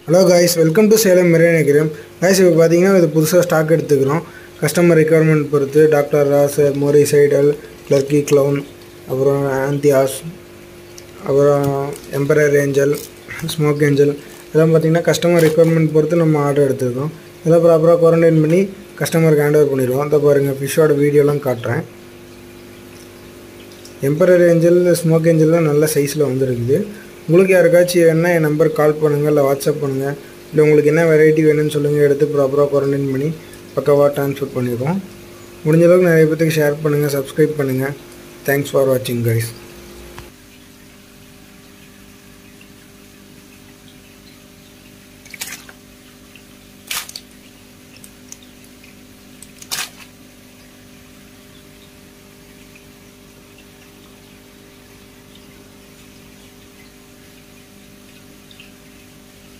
hello guys welcome to Salem மெரேனகிரம் guys இப்போ பார்த்தீங்கன்னா இது புதுசாக ஸ்டாக் எடுத்துக்கிறோம் கஸ்டமர் ரெக்குவயர்மெண்ட் பொறுத்து டாக்டர் ராஸ் மோரி சைடல் கிளர்க்கி க்ளவுன் அப்புறம் ஆந்தியாஸ் அப்புறம் எம்பரர் ஏஞ்சல் ஸ்மோக் ஏஞ்சல் இதெல்லாம் பார்த்தீங்கன்னா கஸ்டமர் ரெக்குவயர்மெண்ட் பொறுத்து நம்ம ஆர்டர் எடுத்துருக்கோம் இதெல்லாம் ப்ராப்பராக குவாரண்டைன் பண்ணி கஸ்டமருக்கு ஹேண்ட் ஓவர் பண்ணிடுவோம் அதை பாருங்கள் ஃபிஷ்ஷோட வீடியோலாம் காட்டுறேன் எம்பரர் ஏஞ்சல் ஸ்மோக் ஏஞ்சல்லாம் நல்ல சைஸில் வந்துருக்குது உங்களுக்கு யாருக்காச்சும் வேணுன்னா என் நம்பர் கால் பண்ணுங்கள் இல்லை வாட்ஸ்அப் பண்ணுங்கள் இல்லை உங்களுக்கு என்ன வெரைட்டி வேணும்னு சொல்லுங்கள் எடுத்து ப்ராப்பராக குவாரண்டைன் பண்ணி பக்காவாக ட்ரான்ஸ்ஃபர் பண்ணிடுவோம் முடிஞ்ச அளவுக்கு நிறைய பேத்துக்கு ஷேர் பண்ணுங்கள் சப்ஸ்கிரைப் பண்ணுங்கள் தேங்க்ஸ் ஃபார் வாட்சிங் கைஸ்